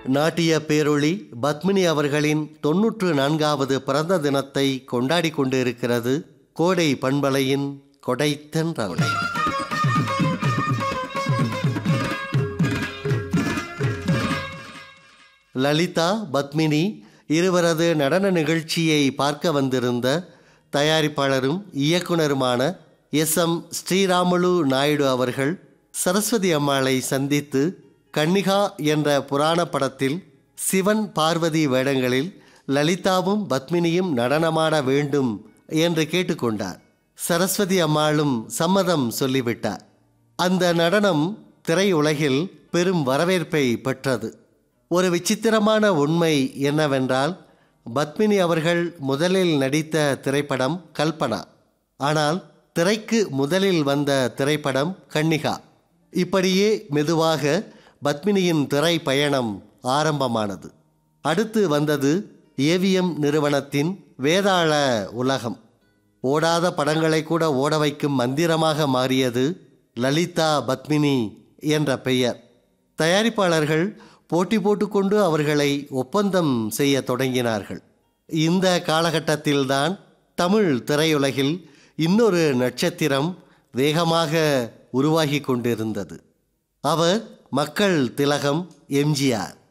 நாட்டிய பேரொளி பத்மினி அவர்களின் தொன்னூற்று நான்காவது பிறந்த தினத்தை கொண்டாடி கொண்டிருக்கிறது கோடை பண்பலையின் கொடைத்தென்றல் லலிதா பத்மினி இருவரது நடன நிகழ்ச்சியை பார்க்க வந்திருந்த தயாரிப்பாளரும் இயக்குனருமான எஸ் எம் ஸ்ரீராமுலு நாயுடு அவர்கள் சரஸ்வதி அம்மாளை சந்தித்து கன்னிகா என்ற புராண படத்தில் சிவன் பார்வதி வேடங்களில் லலிதாவும் பத்மினியும் நடனமாட வேண்டும் என்று கேட்டுக்கொண்டார் சரஸ்வதி அம்மாளும் சம்மதம் சொல்லிவிட்டார் அந்த நடனம் திரையுலகில் பெரும் வரவேற்பை பெற்றது ஒரு விசித்திரமான உண்மை என்னவென்றால் பத்மினி அவர்கள் முதலில் நடித்த திரைப்படம் கல்பனா ஆனால் திரைக்கு முதலில் வந்த திரைப்படம் கன்னிகா இப்படியே மெதுவாக பத்மினியின் திரை பயணம் ஆரம்பமானது அடுத்து வந்தது ஏவிஎம் நிறுவனத்தின் வேதாள உலகம் ஓடாத படங்களை கூட ஓட வைக்கும் மந்திரமாக மாறியது லலிதா பத்மினி என்ற பெயர் தயாரிப்பாளர்கள் போட்டி போட்டுக்கொண்டு அவர்களை ஒப்பந்தம் செய்ய தொடங்கினார்கள் இந்த காலகட்டத்தில்தான் தமிழ் திரையுலகில் இன்னொரு நட்சத்திரம் வேகமாக உருவாகி கொண்டிருந்தது அவர் மக்கள் திலகம் எம்ஜிஆர்